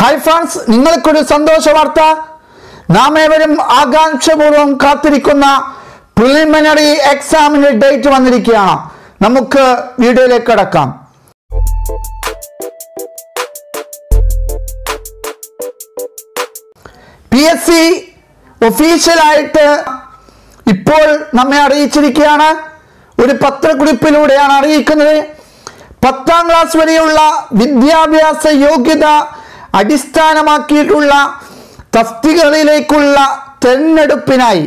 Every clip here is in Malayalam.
ഹായ് ഫ്രണ്ട്സ് നിങ്ങൾക്കൊരു സന്തോഷ വാർത്ത നാം ഏവരും ആകാംക്ഷപൂർവ്വം കാത്തിരിക്കുന്ന പ്രിലിമിനറി എക്സാമിന്റെ ഡേറ്റ് വന്നിരിക്കുകയാണ് നമുക്ക് വീഡിയോയിലേക്ക് കടക്കാം പി എസ് സി ഒഫീഷ്യലായിട്ട് ഇപ്പോൾ നമ്മെ അറിയിച്ചിരിക്കുകയാണ് ഒരു പത്രക്കുറിപ്പിലൂടെയാണ് അറിയിക്കുന്നത് പത്താം ക്ലാസ് വരെയുള്ള വിദ്യാഭ്യാസ യോഗ്യത അടിസ്ഥാനമാക്കിയിട്ടുള്ള തസ്തികകളിലേക്കുള്ള തെരഞ്ഞെടുപ്പിനായി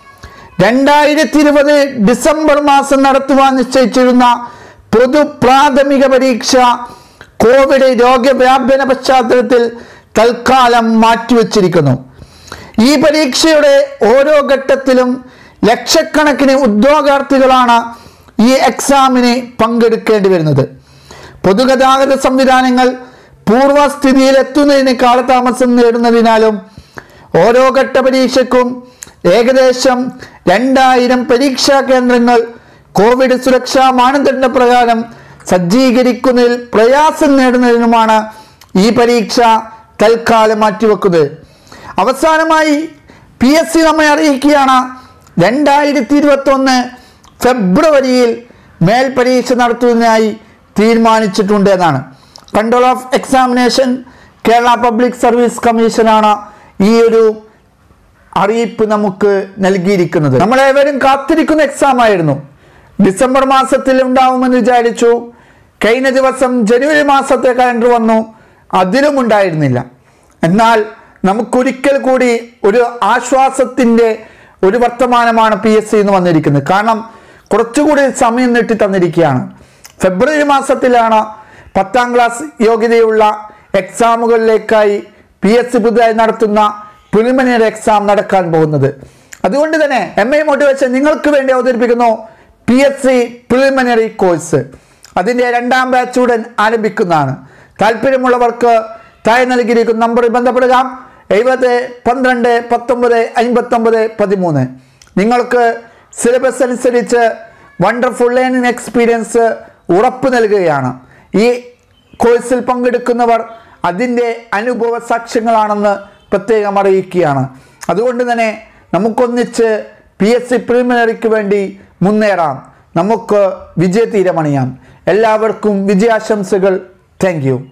രണ്ടായിരത്തി ഇരുപത് ഡിസംബർ മാസം നടത്തുവാൻ നിശ്ചയിച്ചിരുന്ന പൊതു പ്രാഥമിക പരീക്ഷ കോവിഡ് രോഗവ്യാപന പശ്ചാത്തലത്തിൽ തൽക്കാലം മാറ്റിവെച്ചിരിക്കുന്നു ഈ പരീക്ഷയുടെ ഓരോ ഘട്ടത്തിലും ലക്ഷക്കണക്കിന് ഉദ്യോഗാർത്ഥികളാണ് ഈ എക്സാമിന് പങ്കെടുക്കേണ്ടി വരുന്നത് പൊതുഗതാഗത സംവിധാനങ്ങൾ പൂർവ്വസ്ഥിതിയിൽ എത്തുന്നതിന് കാലതാമസം നേടുന്നതിനാലും ഓരോ ഘട്ട പരീക്ഷയ്ക്കും ഏകദേശം രണ്ടായിരം പരീക്ഷാ കേന്ദ്രങ്ങൾ കോവിഡ് സുരക്ഷാ മാനദണ്ഡ പ്രകാരം സജ്ജീകരിക്കുന്നതിൽ പ്രയാസം നേടുന്നതിനുമാണ് ഈ പരീക്ഷ തൽക്കാലം മാറ്റിവെക്കുന്നത് അവസാനമായി പി എസ് സി നമ്മെ അറിയിക്കുകയാണ് രണ്ടായിരത്തി ഇരുപത്തി ഒന്ന് ഫെബ്രുവരിയിൽ മേൽ പരീക്ഷ നടത്തുന്നതിനായി തീരുമാനിച്ചിട്ടുണ്ട് എന്നാണ് control of examination Kerala public service കമ്മീഷനാണ് ഈ ഒരു അറിയിപ്പ് നമുക്ക് നൽകിയിരിക്കുന്നത് നമ്മളേവരും കാത്തിരിക്കുന്ന എക്സാം ആയിരുന്നു ഡിസംബർ മാസത്തിൽ ഉണ്ടാവുമെന്ന് വിചാരിച്ചു കഴിഞ്ഞ ദിവസം ജനുവരി മാസത്തെ കലണ്ടർ വന്നു അതിലും ഉണ്ടായിരുന്നില്ല എന്നാൽ നമുക്കൊരിക്കൽ കൂടി ഒരു ആശ്വാസത്തിൻ്റെ ഒരു വർത്തമാനമാണ് പി എസ് സി എന്ന് വന്നിരിക്കുന്നത് കാരണം കുറച്ചുകൂടി സമയം നീട്ടി തന്നിരിക്കുകയാണ് ഫെബ്രുവരി മാസത്തിലാണ് പത്താം ക്ലാസ് യോഗ്യതയുള്ള എക്സാമുകളിലേക്കായി പി എസ് സി പുതുതായി നടത്തുന്ന പ്രിലിമിനറി എക്സാം നടക്കാൻ പോകുന്നത് അതുകൊണ്ട് തന്നെ എം എ മോട്ടിവേഷൻ നിങ്ങൾക്ക് വേണ്ടി അവതരിപ്പിക്കുന്നു P S C preliminary course അതിൻ്റെ രണ്ടാം ബാച്ച് ഉടൻ ആരംഭിക്കുന്നതാണ് താല്പര്യമുള്ളവർക്ക് താഴെ നൽകിയിരിക്കുന്ന നമ്പറിൽ ബന്ധപ്പെടുക എഴുപത് പന്ത്രണ്ട് പത്തൊമ്പത് അൻപത്തൊമ്പത് പതിമൂന്ന് നിങ്ങൾക്ക് സിലബസ് അനുസരിച്ച് വണ്ടർഫുൾ ലേണിംഗ് എക്സ്പീരിയൻസ് ഉറപ്പ് നൽകുകയാണ് ഈ കോഴ്സിൽ പങ്കെടുക്കുന്നവർ അതിൻ്റെ അനുഭവ സാക്ഷ്യങ്ങളാണെന്ന് പ്രത്യേകം അറിയിക്കുകയാണ് അതുകൊണ്ട് തന്നെ നമുക്കൊന്നിച്ച് പി എസ് സി പ്രിലിമിനറിക്ക് വേണ്ടി മുന്നേറാം നമുക്ക് വിജയതീരമണിയാം എല്ലാവർക്കും വിജയാശംസകൾ താങ്ക് യു